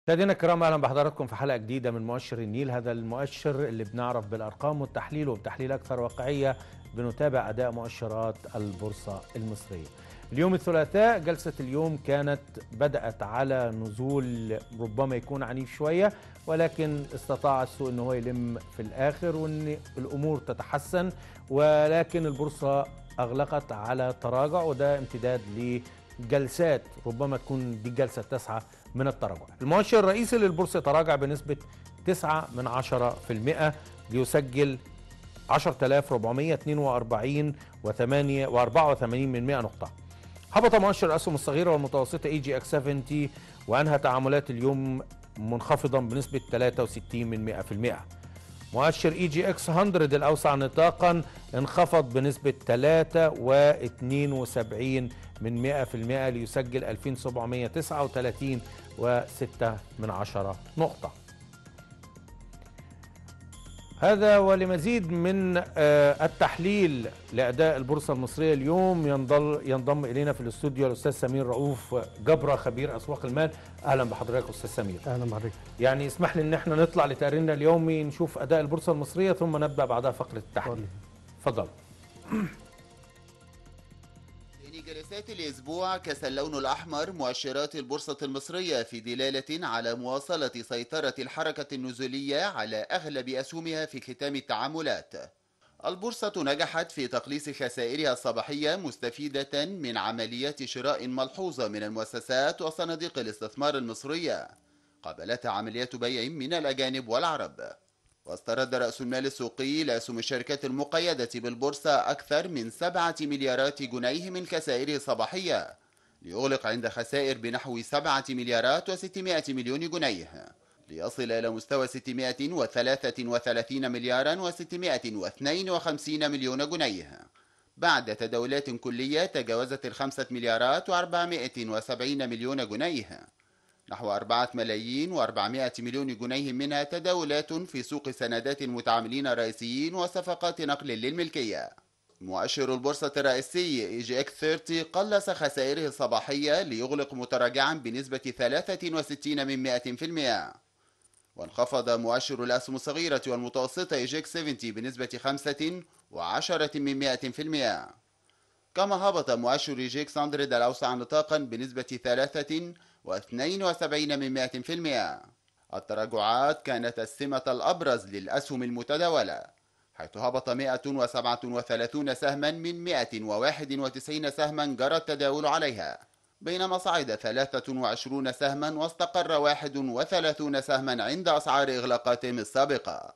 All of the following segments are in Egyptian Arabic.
مشاهدينا الكرام اهلا بحضراتكم في حلقه جديده من مؤشر النيل هذا المؤشر اللي بنعرف بالارقام والتحليل وبتحليل اكثر واقعيه بنتابع اداء مؤشرات البورصه المصريه. اليوم الثلاثاء جلسه اليوم كانت بدات على نزول ربما يكون عنيف شويه ولكن استطاع السوق ان هو يلم في الاخر وان الامور تتحسن ولكن البورصه اغلقت على تراجع وده امتداد لجلسات ربما تكون دي الجلسه التاسعه من التراجع المؤشر الرئيسي للبورصة تراجع بنسبة 9 من 10% ليسجل 10442 و8 و84 من 100 نقطة هبط مؤشر الأسهم الصغيرة والمتوسطة اي جي اكس 70 وأنهى تعاملات اليوم منخفضا بنسبة 63 من 100% مؤشر اي جي اكس 100 الاوسع نطاقا انخفض بنسبة 3 و72 من 100% ليسجل 2739 وستة من عشرة نقطة هذا ولمزيد من التحليل لأداء البورصة المصرية اليوم ينضل ينضم إلينا في الاستوديو الأستاذ سمير رؤوف جبرة خبير أسواق المال أهلا بحضرتك أستاذ سمير اهلا بحضرتك يعني اسمح لي إن احنا نطلع لتقريرنا اليومي نشوف أداء البورصة المصرية ثم نبدأ بعدها فقرة التحليل اتفضل جلسات الأسبوع كسى اللون الأحمر مؤشرات البورصة المصرية في دلالة على مواصلة سيطرة الحركة النزولية على أغلب أسهمها في ختام التعاملات البورصة نجحت في تقليص خسائرها الصباحية مستفيدة من عمليات شراء ملحوظة من المؤسسات وصناديق الاستثمار المصرية قابلتها عمليات بيع من الأجانب والعرب واسترد رأس المال السوقي لأسهم الشركات المقيدة بالبورصة أكثر من سبعة مليارات جنيه من خسائره الصباحية ليغلق عند خسائر بنحو سبعة مليارات وستمائة مليون جنيه ليصل إلى مستوى 633 مليارا وستمائة واثنين وخمسين مليون جنيه بعد تداولات كلية تجاوزت الخمسة مليارات وأربعمائة وسبعين مليون جنيه نحو أربعة ملايين وأربعمائة مليون جنيه منها تداولات في سوق سندات المتعاملين الرئيسيين وصفقات نقل للملكية مؤشر البورصة الرئيسي اي جي اكس 30 قلص خسائره الصباحية ليغلق متراجعا بنسبة 63 من 100% وانخفض مؤشر الأسهم الصغيرة والمتوسطة اي جي اكس 70 بنسبة 5 و10 من 100% كما هبط مؤشر اي جي اكس 100 الأوسع نطاقا بنسبة 3 واثنين وسبعين من مائة في المئة التراجعات كانت السمة الأبرز للأسهم المتداولة حيث هبط 137 سهما من 191 سهما جرى التداول عليها بينما صعد 23 سهما واستقر 31 سهما عند أسعار إغلاقاتهم السابقة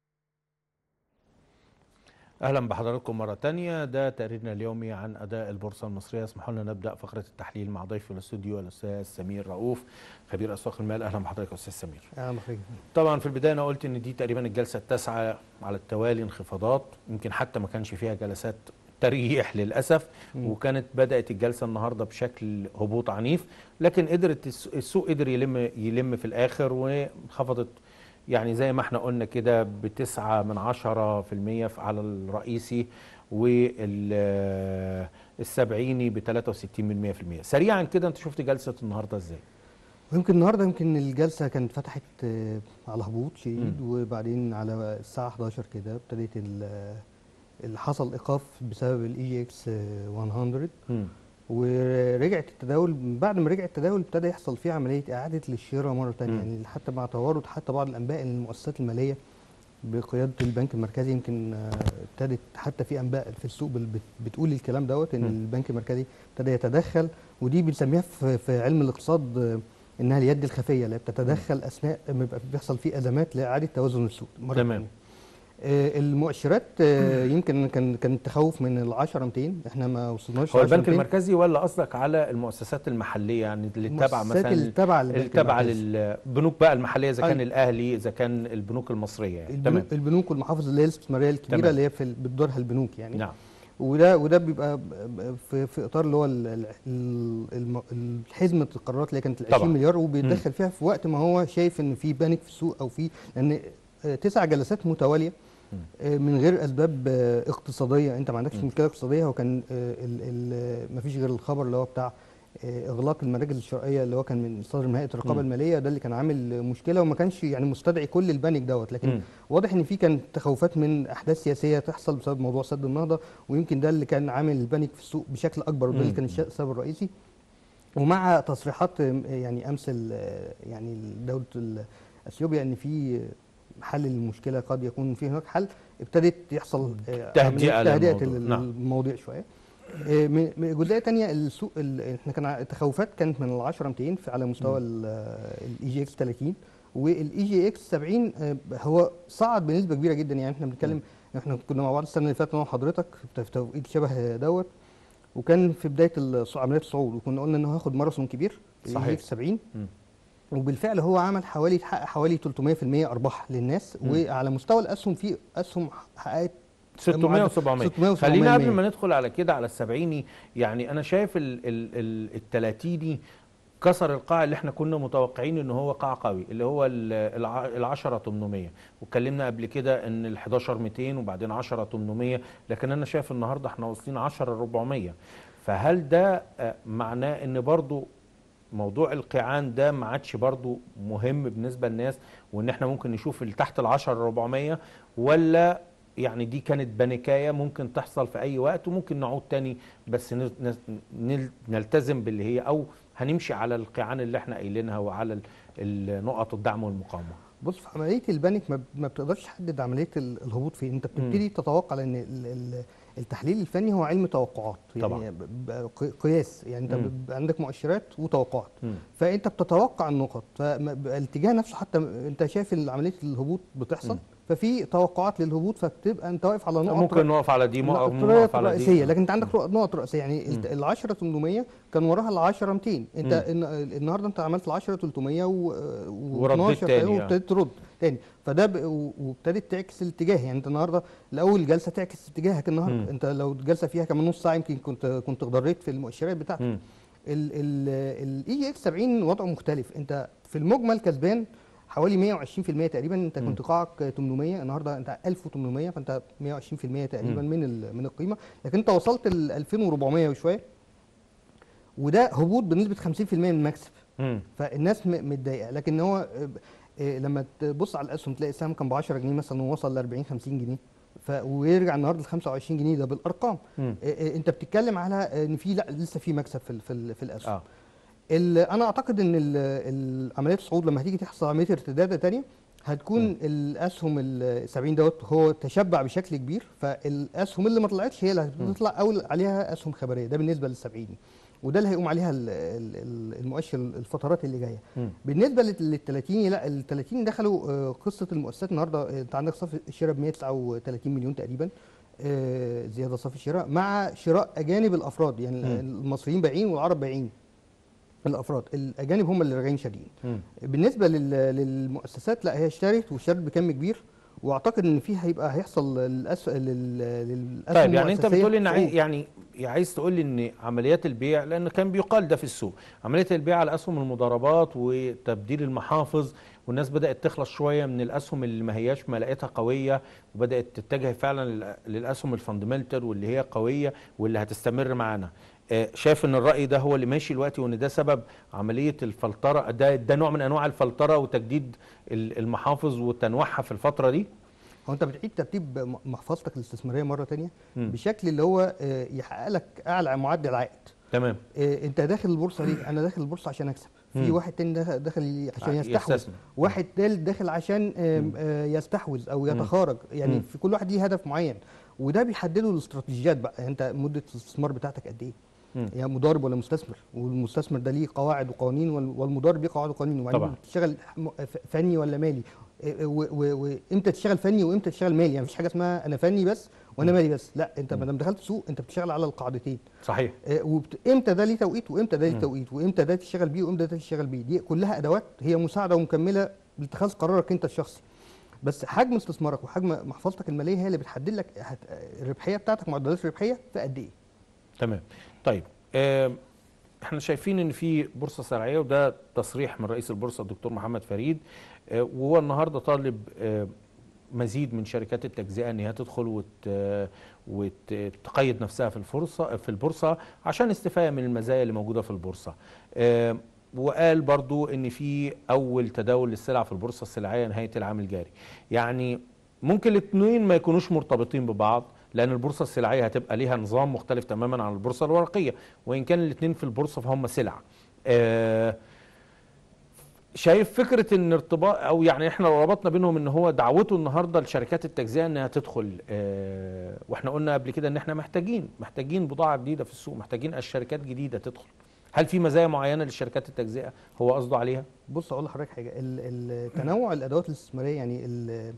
اهلا بحضراتكم مره تانية ده تقريرنا اليومي عن اداء البورصه المصريه اسمحوا لنا نبدا فقره التحليل مع ضيفي الاستوديو الاستاذ سمير رؤوف خبير اسواق المال اهلا بحضرتك يا استاذ سمير اهلا بحضرتك طبعا في البدايه انا قلت ان دي تقريبا الجلسه التاسعه على التوالي انخفاضات يمكن حتى ما كانش فيها جلسات تريح للاسف م. وكانت بدات الجلسه النهارده بشكل هبوط عنيف لكن قدرت السوق قدر يلم يلم في الاخر وانخفضت يعني زي ما احنا قلنا كده بتسعة من عشرة في المية على الرئيسي والسبعيني بتلاتة وستين من مية في المية سريعا كده انت شفت جلسة النهاردة ازاي يمكن النهارده يمكن الجلسه كانت فتحت على هبوط شديد وبعدين على الساعه 11 كده ابتدت اللي حصل ايقاف بسبب الاي جي اكس 100 م. ورجعت التداول بعد ما رجع التداول ابتدى يحصل فيه عمليه اعاده للشراء مره ثانيه يعني حتى مع توارد حتى بعض الانباء ان المؤسسات الماليه بقياده البنك المركزي يمكن ابتدت حتى في انباء في السوق بتقول الكلام دوت ان م. البنك المركزي ابتدى يتدخل ودي بنسميها في علم الاقتصاد انها اليد الخفيه اللي بتتدخل اثناء ما بيحصل فيه ازمات لاعاده توازن السوق مره تمام المؤشرات يمكن كان كان التخوف من ال 10 200 احنا ما وصلناش هو البنك المركزي ولا قصدك على المؤسسات المحليه يعني اللي تابعه مثلا اللي تابعه اللي تابعه للبنوك بقى المحليه اذا كان الاهلي اذا كان البنوك المصريه يعني البنوك, تمام. البنوك والمحافظ اللي هي الاستثماريه الكبيره تمام. اللي هي في بتدورها البنوك يعني نعم وده وده بيبقى في, في اطار اللي هو حزمه القرارات اللي كانت ال 20 مليار وبيتدخل فيها في وقت ما هو شايف ان في بانيك في السوق او في لان تسع جلسات متواليه من غير اسباب اقتصاديه انت ما عندكش مشكله اقتصاديه هو كان ما فيش غير الخبر اللي هو بتاع آه، اغلاق المراكز الشرائيه اللي هو كان من صدر من هيئه الرقابه مم. الماليه ده اللي كان عامل مشكله وما كانش يعني مستدعي كل البنك دوت لكن مم. واضح ان في كان تخوفات من احداث سياسيه تحصل بسبب موضوع سد النهضه ويمكن ده اللي كان عامل البنك في السوق بشكل اكبر وده اللي مم. كان الش- السبب الرئيسي ومع تصريحات آم، يعني امس ال- يعني دوله ال- اثيوبيا ان في حل للمشكله قد يكون في هناك حل ابتدت يحصل آه، تهدئة عملية تهدئه للموضوع. نعم. المواضيع شويه آه، من من جزئيه تانية السوق ال- احنا كان ع- التخوفات كانت من ال 10 200 في- على مستوى الاي جي اكس 30 والاي جي اكس 70 آه، هو صعد بنسبه كبيره جدا يعني احنا بنتكلم احنا كنا مع بعض السنه اللي فاتت انا وحضرتك في توقيت شبه دوت وكان في بدايه الص- عمليه الصعود وكنا قلنا انه هياخد ماراثون كبير صحيح. الاي 70 مم. وبالفعل هو عمل حوالي حقق حوالي 300% ارباح للناس مم. وعلى مستوى الاسهم في اسهم حققت 600 و700 600 و700 خلينا قبل ما ندخل على كده على السبعيني يعني انا شايف ال ال ال التلاتيني كسر القاع اللي احنا كنا متوقعين ان هو قاع قوي اللي هو ال 10 800 واتكلمنا قبل كده ان ال 11 200 وبعدين 10 800 لكن انا شايف النهارده احنا واصلين 10 400 فهل ده آه، معناه ان برضو موضوع القيعان ده ما عادش برضو مهم بالنسبه للناس وان احنا ممكن نشوف اللي تحت ال 10 400 ولا يعني دي كانت بانيكايه ممكن تحصل في اي وقت وممكن نعود تاني بس نز- نز- نل- نلتزم باللي هي او هنمشي على القيعان اللي احنا قايلينها وعلى ال- ال- نقط الدعم والمقاومه بص في عمليه البنك ما, ما بتقدرش تحدد عمليه ال- الهبوط فين انت بتبتدي تتوقع لان ال- ال- التحليل الفني هو علم توقعات طبعاً. يعني ب- ب- ق- قياس يعني انت مم. بيبقى عندك مؤشرات وتوقعات مم. فانت بتتوقع النقط فالاتجاه نفسه حتى م- انت شايف ال- عمليه الهبوط بتحصل مم. ففي توقعات للهبوط فبتبقى انت واقف على نقط ممكن نقف على دي مو- ممكن نقط نقف على دي رئيسيه لكن انت عندك نقط رئيسيه يعني مم. ال 10 800 كان وراها ال 10 200 انت مم. الن- النهارده انت عملت ال 10 300 و ورديت و12 تاني، آه. وابتديت ترد تاني فده ب... و- وابتدت تعكس الاتجاه يعني انت النهارده الاول جلسه تعكس اتجاهك النهارده مم. انت لو الجلسه فيها كمان نص ساعه يمكن كنت كنت اتضريت في المؤشرات بتاعتك مم. الاي جي اكس 70 وضعه مختلف انت في المجمل كسبان حوالي 120% تقريبا انت مم. كنت قاعك 800 النهارده انت 1800 فانت 120% تقريبا مم. من ال- من القيمه لكن انت وصلت ل 2400 وشويه وده هبوط بنسبه 50% من المكسب مم. فالناس م- متضايقه لكن هو آه، آه، لما تبص على الاسهم تلاقي السهم كان ب 10 جنيه مثلا ووصل ل 40 50 جنيه ف ويرجع النهارده ل 25 جنيه ده بالارقام مم. آه، آه، انت بتتكلم على ان في لا لسه في مكسب في ال- في, ال- في الاسهم اه ال- انا اعتقد ان ال- ال- عمليه الصعود لما هتيجي تحصل عمليه ارتداد تانية هتكون مم. الاسهم ال 70 دوت هو تشبع بشكل كبير فالاسهم اللي ما طلعتش هي اللي هتطلع او عليها اسهم خبريه ده بالنسبه لل 70 وده اللي هيقوم عليها ال- ال- ال- المؤشر الفترات اللي جايه مم. بالنسبه لل 30 لا ال 30 دخلوا آه، قصه المؤسسات النهارده آه، انت عندك صافي الشراء ب 139 مليون تقريبا آه، زياده صافي الشراء مع شراء اجانب الافراد يعني مم. المصريين بايعين والعرب بايعين الافراد الاجانب هم اللي راجعين شاريين مم. بالنسبه لل- للمؤسسات لا هي اشترت واشترت بكم كبير واعتقد ان في هيبقى هيحصل للأس... لل... للاسهم طيب يعني انت المؤسسية بتقول ان عاي- صعود. يعني عايز تقول لي ان عمليات البيع لان كان بيقال ده في السوق عمليه البيع على اسهم المضاربات وتبديل المحافظ والناس بدات تخلص شويه من الاسهم اللي ما هياش ملاقتها قويه وبدات تتجه فعلا لل- للاسهم الفاندمنتال واللي هي قويه واللي هتستمر معانا آه، شايف ان الراي ده هو اللي ماشي دلوقتي وان ده سبب عمليه الفلتره ده ده نوع من انواع الفلتره وتجديد ال- المحافظ وتنويعها في الفتره دي هو انت بتعيد ترتيب م- محفظتك الاستثماريه مره تانية مم. بشكل اللي هو آه، يحقق لك اعلى معدل عائد تمام آه، انت داخل البورصه ليه انا داخل البورصه عشان اكسب في مم. واحد تاني داخل- داخل عشان يستحوذ يستثمر. واحد تالت داخل عشان آم، آه، يستحوذ او يتخارج يعني مم. في كل واحد ليه هدف معين وده بيحدده الاستراتيجيات بقى يعني انت مده الاستثمار بتاعتك قد ايه مم. يعني مضارب ولا مستثمر والمستثمر ده ليه قواعد وقوانين وال- والمضارب ليه قواعد وقوانين وبعدين طبعا. بتشتغل م- ف- فني ولا مالي إيه، و- و- وامتى تشتغل فني وامتى تشتغل مالي يعني مفيش حاجه اسمها انا فني بس وانا مم. مالي بس لا انت ما دام دخلت سوق انت بتشتغل على القاعدتين صحيح وامتى ده ليه توقيت وامتى ده ليه مم. توقيت وامتى ده تشتغل بيه وامتى ده تشتغل بيه دي كلها ادوات هي مساعده ومكمله لاتخاذ قرارك انت الشخصي بس حجم استثمارك وحجم محفظتك الماليه هي اللي بتحدد لك هت- الربحيه بتاعتك معدلات الربحيه في قد ايه تمام طيب آم، احنا شايفين ان في بورصه سرعيه وده تصريح من رئيس البورصه الدكتور محمد فريد آه، وهو النهارده طالب آه، مزيد من شركات التجزئه ان هي تدخل وت وتقيد نفسها في الفرصه في البورصه عشان استفاده من المزايا اللي موجوده في البورصه آه، وقال برضو ان في اول تداول للسلع في البورصه السلعيه نهايه العام الجاري يعني ممكن الاثنين ما يكونوش مرتبطين ببعض لان البورصه السلعيه هتبقى ليها نظام مختلف تماما عن البورصه الورقيه وان كان الاثنين في البورصه فهم سلع آه، شايف فكره ان ارتباط او يعني احنا لو ربطنا بينهم ان هو دعوته النهارده لشركات التجزئه انها تدخل اه واحنا قلنا قبل كده ان احنا محتاجين محتاجين بضاعه جديده في السوق محتاجين الشركات جديده تدخل هل في مزايا معينه للشركات التجزئه هو قصده عليها بص اقول لحضرتك حاجه ال- ال- تنوع الادوات الاستثماريه يعني ال-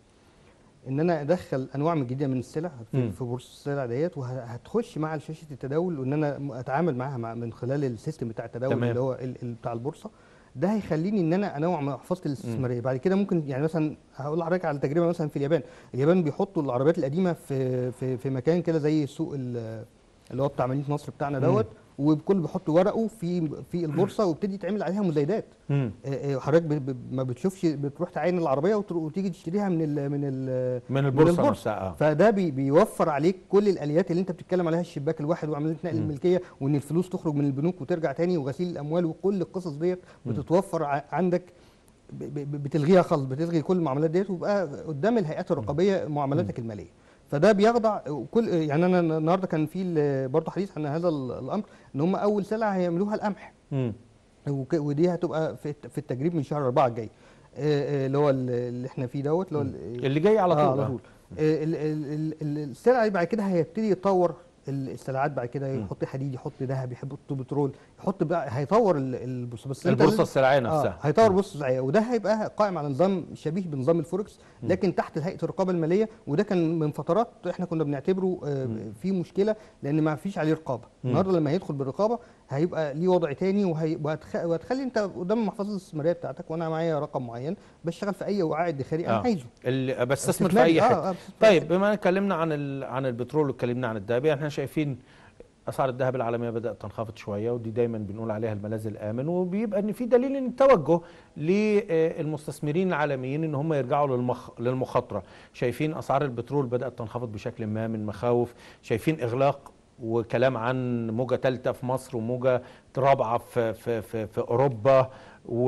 ان انا ادخل انواع من جديده من السلع في, مم. في بورصه السلع ديت وهتخش مع شاشه التداول وان انا م- اتعامل معاها مع من خلال السيستم بتاع التداول تمام. اللي هو ال- ال- بتاع البورصه ده هيخليني ان انا انوع محفظتي الاستثماريه بعد كده ممكن يعني مثلا هقول لحضرتك على تجربه مثلا في اليابان اليابان بيحطوا العربيات القديمه في في في مكان كده زي سوق ال- اللي هو بتاع مدينه نصر بتاعنا مم. دوت وبكل بيحط ورقه في في البورصه ويبتدي يتعمل عليها مزايدات مم. آه، آه، حضرتك ب- ب- ما بتشوفش بتروح تعاين العربيه وتر- وتيجي تشتريها من ال من ال من البورصه, البورصة. نفسها آه. فده بي بيوفر عليك كل الاليات اللي انت بتتكلم عليها الشباك الواحد وعمليه نقل مم. الملكيه وان الفلوس تخرج من البنوك وترجع تاني وغسيل الاموال وكل القصص ديت مم. بتتوفر ع- عندك ب- ب- بتلغيها خالص بتلغي كل المعاملات ديت وبقى قدام الهيئات الرقابيه معاملاتك الماليه فده بيخضع كل يعني انا النهارده كان في ال- برضه حديث عن هذا ال- الامر ان هم اول سلعه هيعملوها القمح مم. وك- ودي هتبقى في الت- في التجريب من شهر أربعة الجاي آه، آه، اللي هو ال- اللي احنا فيه دوت اللي هو ال- اللي جاي على طول آه على آه. طول آه، ال- ال- ال- ال- السلعه دي بعد كده هيبتدي يطور ال- السلعات بعد كده مم. يحط حديد يحط ذهب يحط بترول يحط بقى هيطور ال- البورصه بس أنت البورصه لازم- السلعيه آه نفسها هيطور بورصه السلعيه وده هيبقى قائم على نظام شبيه بنظام الفوركس مم. لكن تحت هيئه الرقابه الماليه وده كان من فترات احنا كنا بنعتبره آه، مم. في مشكله لان ما فيش عليه رقابه مم. النهارده لما هيدخل بالرقابه هيبقى ليه وضع تاني وهي- وهتخ- وهتخلي انت قدام المحفظه الاستثماريه بتاعتك وانا معايا رقم معين بشتغل في اي وعاء ادخاري انا آه. عايزه اللي بستثمر في استثماري. اي آه، حته آه، بستثمر في طيب بما ان اتكلمنا عن ال- عن البترول واتكلمنا عن الذهب يعني احنا شايفين اسعار الذهب العالميه بدات تنخفض شويه ودي دايما بنقول عليها الملاذ الامن وبيبقى ان في دليل ان التوجه للمستثمرين العالميين ان هم يرجعوا للمخ للمخاطره شايفين اسعار البترول بدات تنخفض بشكل ما من مخاوف شايفين اغلاق وكلام عن موجه ثالثه في مصر وموجه رابعه في في في, في اوروبا و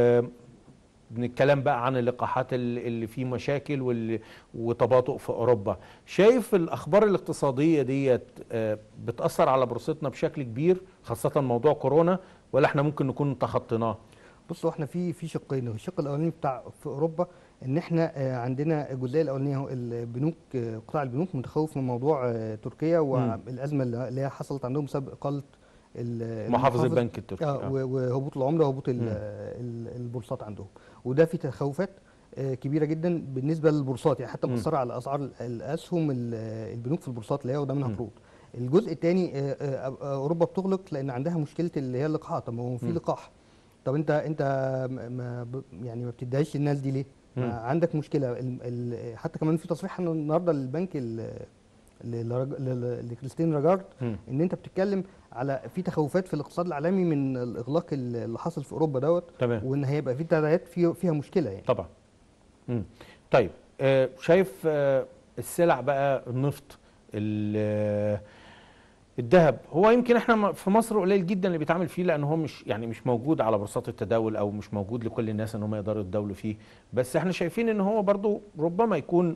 بنتكلم بقى عن اللقاحات اللي اللي فيه مشاكل واللي وتباطؤ في اوروبا شايف الاخبار الاقتصاديه ديت آه، بتاثر على بورصتنا بشكل كبير خاصه موضوع كورونا ولا احنا ممكن نكون تخطيناه بص هو احنا في في شقين الشق الاولاني بتاع في اوروبا ان احنا آه، عندنا الجزئيه الاولانيه هو البنوك آه، قطاع البنوك متخوف من موضوع آه، تركيا والازمه اللي اللي هي حصلت عندهم بسبب اقاله ال- محافظ المحافظ- البنك التركي اه آه. و- وهبوط العمله وهبوط ال- مم. ال- البورصات عندهم وده في تخوفات آه، كبيره جدا بالنسبه للبورصات يعني حتى مم. مأثره على اسعار ال- الاسهم ال- البنوك في البورصات اللي هي واخده منها مم. قروض الجزء الثاني اوروبا بتغلق لان عندها مشكله اللي هي اللقاحات طب ما هو في مم. لقاح طب انت انت ما- ما ب- يعني ما بتديهاش للناس دي ليه؟ مم. ما عندك مشكله ال ال حتى كمان في تصريح النهارده للبنك ال- ل- لرج- ل- لكريستين راجارد مم. ان انت بتتكلم على في تخوفات في الاقتصاد العالمي من الاغلاق اللي حصل في اوروبا دوت تمام وان هيبقى في تداعيات في فيها مشكله يعني طبعا مم. طيب آه، شايف آه، السلع بقى النفط ال- آه، الذهب هو يمكن احنا م- في مصر قليل جدا اللي بيتعامل فيه لان هو مش يعني مش موجود على بورصات التداول او مش موجود لكل الناس ان هم يقدروا يتداولوا فيه بس احنا شايفين ان هو برضو ربما يكون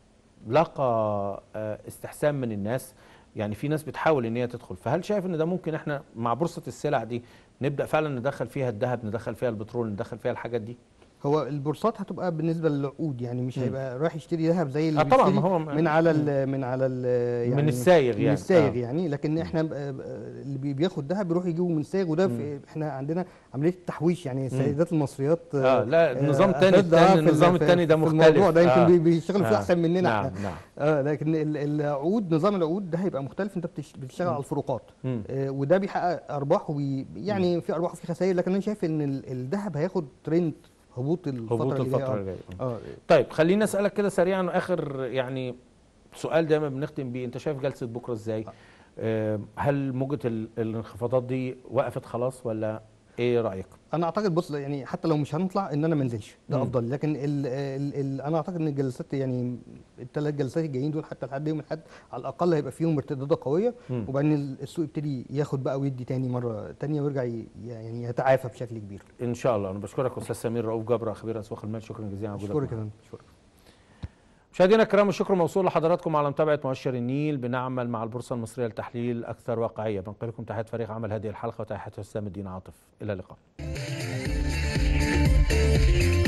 لقى آه، استحسان من الناس يعني في ناس بتحاول ان هي تدخل فهل شايف ان ده ممكن احنا مع بورصة السلع دي نبدأ فعلا ندخل فيها الذهب ندخل فيها البترول ندخل فيها الحاجات دي هو البورصات هتبقى بالنسبه للعقود يعني مش مم. هيبقى رايح يشتري ذهب زي اللي آه طبعا، بيشتري ما هو- من على ال من على ال يعني من السايغ من يعني السايغ آه. يعني لكن احنا ب- ب- اللي بي- بياخد ذهب بيروح يجيبه من السايغ وده في احنا عندنا عمليه التحويش يعني السيدات المصريات اه لا النظام الثاني أشد، آه، الثاني في ال- النظام في- الثاني ده في مختلف الموضوع ده يمكن آه. بي- بيشتغلوا فيه آه. احسن مننا نعم احنا نعم اه لكن ال- العقود نظام العقود ده هيبقى مختلف انت بتش- بتشتغل على الفروقات مم. آه وده بيحقق ارباح وبي يعني في ارباح وفي خسائر لكن انا شايف ان ال- الذهب هياخد ترند هبوط الفتره هبوط اللي جاية. الفترة آه. الجاية اه طيب خليني اسالك كده سريعا اخر يعني سؤال دايما بنختم بيه انت شايف جلسه بكره ازاي؟ آه، هل موجه ال- الانخفاضات دي وقفت خلاص ولا ايه رايك انا اعتقد بص يعني حتى لو مش هنطلع ان انا ما انزلش ده مم. افضل لكن ال ال ال انا اعتقد ان الجلسات يعني الثلاث جلسات الجايين دول حتى لحد يوم الاحد على الاقل هيبقى فيهم ارتداده قويه مم. وبعدين السوق يبتدي ياخد بقى ويدي تاني مره تانيه ويرجع ي- يعني يتعافى بشكل كبير ان شاء الله انا بشكرك استاذ سمير رؤوف جبر خبير اسواق المال شكرا جزيلا على وجودك اشكرك معنا. كمان شكرا مشاهدينا الكرام الشكر موصول لحضراتكم على متابعه مؤشر النيل بنعمل مع البورصه المصريه لتحليل اكثر واقعيه بنقل لكم تحيات فريق عمل هذه الحلقه وتحيات حسام الدين عاطف الى اللقاء